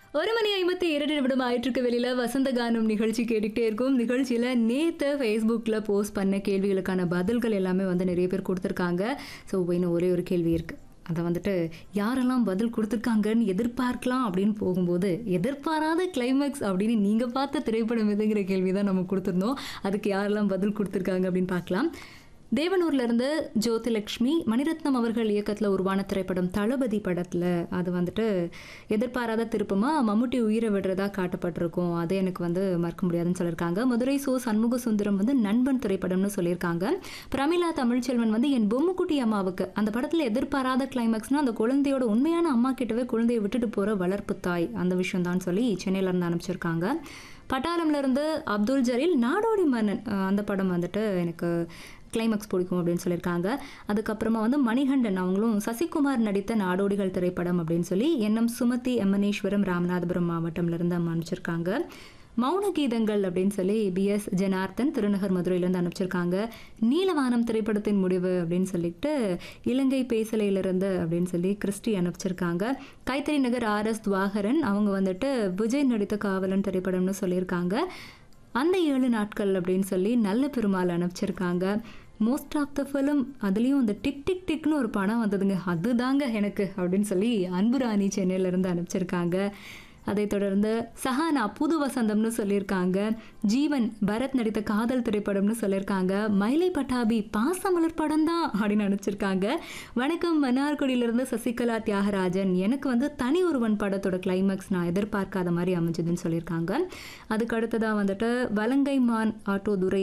ஒரு மணி ஐம்பத்தி இரண்டு நிமிடம் ஆயிட்டிருக்க வெளியில வசந்த கானம் நிகழ்ச்சி கேட்டுக்கிட்டே இருக்கும் நிகழ்ச்சியில் நேற்று ஃபேஸ்புக்கில் போஸ்ட் பண்ண கேள்விகளுக்கான பதில்கள் எல்லாமே வந்து நிறைய பேர் கொடுத்துருக்காங்க ஸோ இன்னும் ஒரே ஒரு கேள்வி இருக்குது அதை வந்துட்டு யாரெல்லாம் பதில் கொடுத்துருக்காங்கன்னு எதிர்பார்க்கலாம் அப்படின்னு போகும்போது எதிர்பாராத கிளைமேக்ஸ் அப்படின்னு நீங்கள் பார்த்த திரைப்படம் எதுங்கிற கேள்வி தான் நம்ம கொடுத்துருந்தோம் அதுக்கு யாரெல்லாம் பதில் கொடுத்துருக்காங்க அப்படின்னு பார்க்கலாம் தேவனூர்ல இருந்து ஜோதிலக்ஷ்மி மணிரத்னம் அவர்கள் இயக்கத்தில் உருவான திரைப்படம் தளபதி படத்தில் அது வந்துட்டு எதிர்பாராத திருப்பமாக மம்முட்டி உயிரை விடுறதா காட்டப்பட்டிருக்கும் அது எனக்கு வந்து மறக்க முடியாதுன்னு சொல்லியிருக்காங்க மதுரை சோ சண்முக சுந்தரம் வந்து நண்பன் திரைப்படம்னு சொல்லியிருக்காங்க பிரமிளா தமிழ்ச்செல்வன் வந்து என் பொம்முக்குட்டி அம்மாவுக்கு அந்த படத்தில் எதிர்பாராத கிளைமேக்ஸ்னால் அந்த குழந்தையோட உண்மையான அம்மா கிட்டவே குழந்தையை விட்டுட்டு போகிற வளர்ப்பு தாய் அந்த விஷயம் தான் சொல்லி சென்னையில இருந்து அனுப்பிச்சிருக்காங்க பட்டாளம்ல இருந்து அப்துல் ஜலீல் நாடோடி மன்னன் அஹ் அந்த படம் வந்துட்டு எனக்கு கிளைமேக்ஸ் பிடிக்கும் அப்படின்னு சொல்லியிருக்காங்க அதுக்கப்புறமா வந்து மணிகண்டன் அவங்களும் சசிகுமார் நடித்த நாடோடிகள் திரைப்படம் அப்படின்னு சொல்லி என்எம் சுமதி எம்மனேஸ்வரம் ராமநாதபுரம் மாவட்டம்ல இருந்து அனுப்பிச்சிருக்காங்க மௌன கீதங்கள் அப்படின்னு சொல்லி பிஎஸ் ஜனார்த்தன் திருநகர் மதுரையிலேருந்து அனுப்பிச்சிருக்காங்க நீலவானம் திரைப்படத்தின் முடிவு அப்படின்னு சொல்லிட்டு இலங்கை பேசலையிலிருந்து அப்படின்னு சொல்லி கிறிஸ்டி அனுப்பிச்சிருக்காங்க கைத்தறி நகர் ஆர்எஸ் துவாகரன் அவங்க வந்துட்டு விஜய் நடித்த காவலன் திரைப்படம்னு சொல்லியிருக்காங்க அந்த ஏழு நாட்கள் அப்படின்னு சொல்லி நல்ல பெருமாள் அனுப்பிச்சிருக்காங்க மோஸ்ட் ஆஃப் த ஃபிலிம் அதுலேயும் அந்த டிக் டிக் டிக்னு ஒரு படம் வந்ததுங்க அதுதாங்க எனக்கு அப்படின்னு சொல்லி அன்புராணி சென்னையிலேருந்து அனுப்பிச்சிருக்காங்க அதைத் தொடர்ந்து சஹானா புது வசந்தம்னு சொல்லியிருக்காங்க ஜீவன் பரத் நடித்த காதல் திரைப்படம்னு சொல்லியிருக்காங்க மயிலை பட்டாபி பாசமலர் படம் தான் அப்படின்னு அனுப்பிச்சிருக்காங்க வணக்கம் மன்னார்குடியிலிருந்து சசிகலா தியாகராஜன் எனக்கு வந்து தனி ஒருவன் படத்தோட கிளைமேக்ஸ் நான் எதிர்பார்க்காத மாதிரி அமைஞ்சதுன்னு சொல்லியிருக்காங்க அதுக்கு அடுத்ததாக வந்துட்டு வலங்கை மான் ஆட்டோ துரை